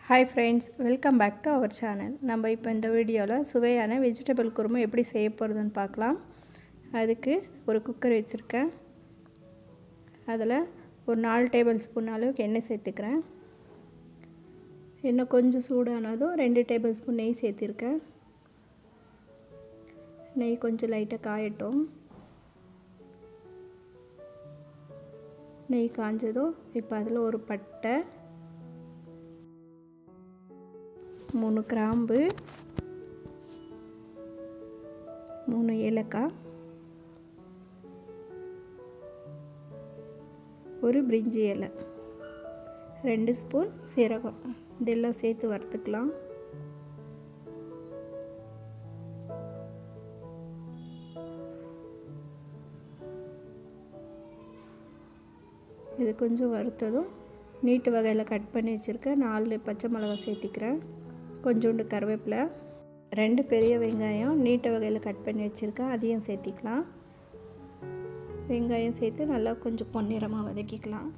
hi friends welcome back to our channel நம்ம இப்போ இந்த வீடியோவில் சுவையான வெஜிடபிள் குருமா எப்படி செய்ய போகிறதுன்னு பார்க்கலாம் அதுக்கு ஒரு குக்கர் வச்சுருக்கேன் அதில் ஒரு நாலு டேபிள் ஸ்பூன் அளவுக்கு எண்ணெய் சேர்த்துக்கிறேன் எண்ணெய் கொஞ்சம் சூடானதும் ரெண்டு டேபிள் ஸ்பூன் நெய் சேர்த்திருக்கேன் நெய் கொஞ்சம் லைட்டாக காயட்டும் நெய் காஞ்சதும் இப்போ அதில் ஒரு பட்டை மூணு கிராம்பு மூணு ஏலக்காய் ஒரு பிரிஞ்சி இலை ரெண்டு ஸ்பூன் சீரகம் இதெல்லாம் சேர்த்து வறுத்துக்கலாம் இது கொஞ்சம் வறுத்ததும் நீட்டு வகையில் கட் பண்ணி வச்சுருக்கேன் நாலு பச்சை மிளகா சேர்த்திக்கிறேன் கொஞ்சோண்டு கருவேப்பிலை ரெண்டு பெரிய வெங்காயம் நீட்ட வகையில் கட் பண்ணி வச்சுருக்கேன் அதையும் சேர்த்திக்கலாம் வெங்காயம் சேர்த்து நல்லா கொஞ்சம் பொன்னிறமாக வதக்கிக்கலாம்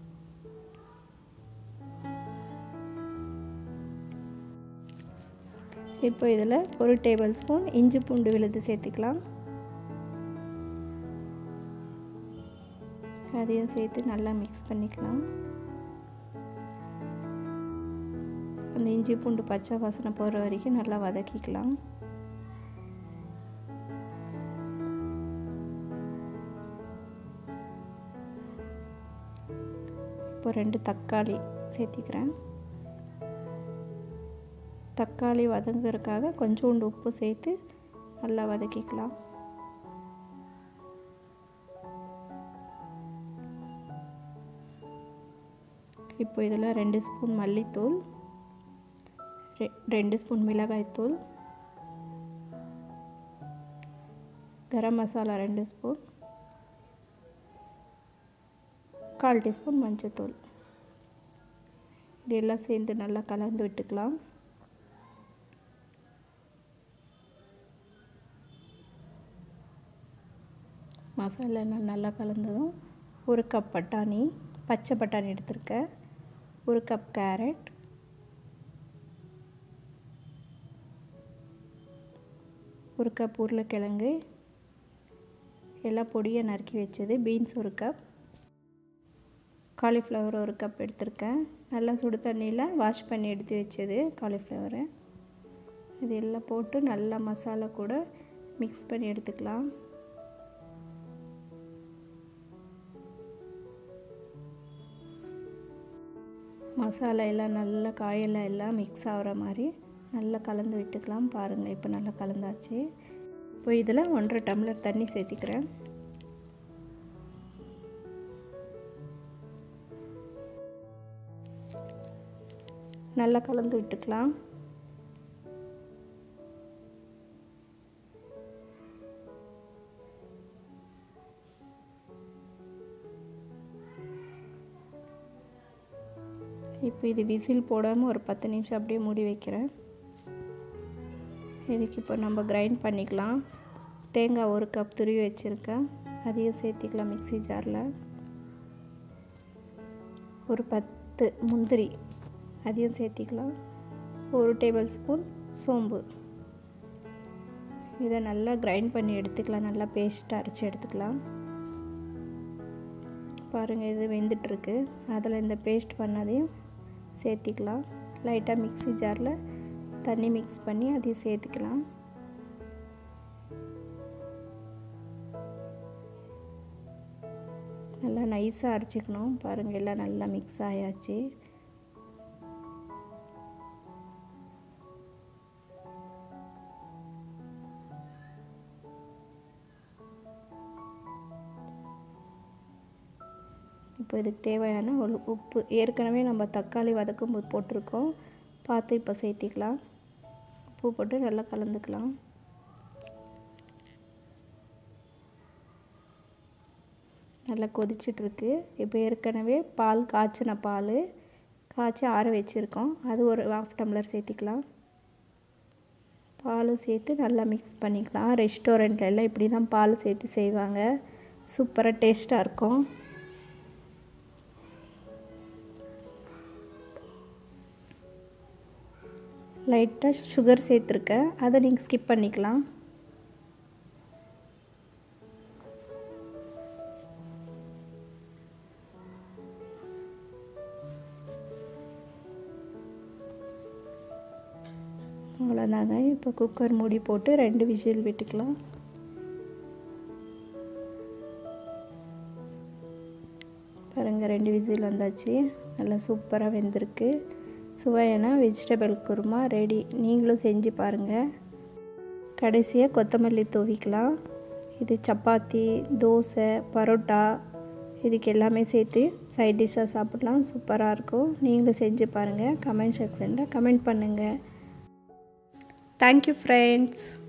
இப்போ இதில் ஒரு டேபிள் ஸ்பூன் இஞ்சி பூண்டு விழுது சேர்த்துக்கலாம் அதையும் சேர்த்து நல்லா மிக்ஸ் பண்ணிக்கலாம் அந்த இஞ்சி பூண்டு பச்சை வாசனை போகிற வரைக்கும் நல்லா வதக்கிக்கலாம் இப்போ ரெண்டு தக்காளி சேர்த்திக்கிறேன் தக்காளி வதங்குறதுக்காக கொஞ்சோண்டு உப்பு சேர்த்து நல்லா வதக்கிக்கலாம் இப்போ இதில் ரெண்டு ஸ்பூன் மல்லித்தூள் ரெண்டு ஸ்பூன் மிளகாய்த்தூள் கரம் மசாலா ரெண்டு ஸ்பூன் கால் டீஸ்பூன் மஞ்சத்தூள் இதெல்லாம் சேர்ந்து நல்லா கலந்து விட்டுக்கலாம் மசாலா நல்லா கலந்ததும் ஒரு கப் பட்டாணி பச்சை பட்டாணி எடுத்திருக்கேன் ஒரு கப் கேரட் ஒரு கப் உருளைக்கிழங்கு எல்லாம் பொடியை நறுக்கி வச்சது பீன்ஸ் ஒரு கப் காலிஃப்ளவர் ஒரு கப் எடுத்திருக்கேன் நல்லா சுடு தண்ணியில் வாஷ் பண்ணி எடுத்து வச்சது காலிஃப்ளவரை இது எல்லாம் போட்டு நல்லா மசாலா கூட மிக்ஸ் பண்ணி எடுத்துக்கலாம் மசாலா எல்லாம் நல்லா காயெல்லாம் எல்லாம் மிக்ஸ் ஆகிற மாதிரி நல்லா கலந்து விட்டுக்கலாம் பாருங்கள் இப்போ நல்லா கலந்தாச்சு இப்போ இதில் ஒன்றரை டம்ளர் தண்ணி சேர்த்திக்கிறேன் நல்லா கலந்து விட்டுக்கலாம் இப்போ இது விசில் போடாமல் ஒரு பத்து நிமிஷம் அப்படியே மூடி வைக்கிறேன் இதுக்கு இப்போ நம்ம கிரைண்ட் பண்ணிக்கலாம் தேங்காய் ஒரு கப் துருவி வச்சுருக்கேன் அதையும் சேர்த்திக்கலாம் மிக்சி ஜாரில் ஒரு பத்து முந்திரி அதையும் சேர்த்திக்கலாம் ஒரு டேபிள் ஸ்பூன் சோம்பு இதை நல்லா கிரைண்ட் பண்ணி எடுத்துக்கலாம் நல்லா பேஸ்ட்டாக அரைச்சி எடுத்துக்கலாம் பாருங்கள் இது வெந்துட்டுருக்கு அதில் இந்த பேஸ்ட் பண்ணதையும் சேர்த்திக்கலாம் லைட்டாக மிக்சி ஜாரில் தண்ணி மிக்ஸ் பண்ணி அதையும் சேர்த்துக்கலாம் நல்லா நைஸாக அரைச்சிக்கணும் பாருங்கள் எல்லாம் நல்லா மிக்ஸ் ஆயாச்சு இப்போ இதுக்கு தேவையான ஒரு உப்பு ஏற்கனவே நம்ம தக்காளி வதக்கும் போது போட்டிருக்கோம் பார்த்து இப்போ சேர்த்திக்கலாம் உப்பு போட்டு நல்லா கலந்துக்கலாம் நல்லா கொதிச்சிட்ருக்கு இப்போ ஏற்கனவே பால் காய்ச்சின பால் காய்ச்சி ஆற வச்சுருக்கோம் அது ஒரு ஹாஃப் டம்ளர் சேர்த்திக்கலாம் பாலும் சேர்த்து நல்லா மிக்ஸ் பண்ணிக்கலாம் ரெஸ்டாரண்ட்ல எல்லாம் இப்படி தான் பால் சேர்த்து செய்வாங்க சூப்பராக டேஸ்ட்டாக இருக்கும் லைட்டாக சுகர் சேர்த்துருக்கேன் அதை நீங்கள் ஸ்கிப் பண்ணிக்கலாம் அவ்வளோதாங்க இப்போ குக்கர் மூடி போட்டு ரெண்டு விசில் விட்டுக்கலாம் பாருங்கள் ரெண்டு விசில் வந்தாச்சு நல்லா சூப்பராக வெந்திருக்கு சுவையான வெஜிடபிள் குருமா ரெடி நீங்களும் செஞ்சு பாருங்கள் கடைசியாக கொத்தமல்லி தூவிக்கலாம் இது சப்பாத்தி தோசை பரோட்டா இதுக்கு எல்லாமே சேர்த்து சைட் டிஷ்ஷாக சாப்பிட்லாம் சூப்பராக இருக்கும் நீங்களும் செஞ்சு பாருங்கள் கமெண்ட் செக்ஷனில் கமெண்ட் பண்ணுங்கள் தேங்க்யூ ஃப்ரெண்ட்ஸ்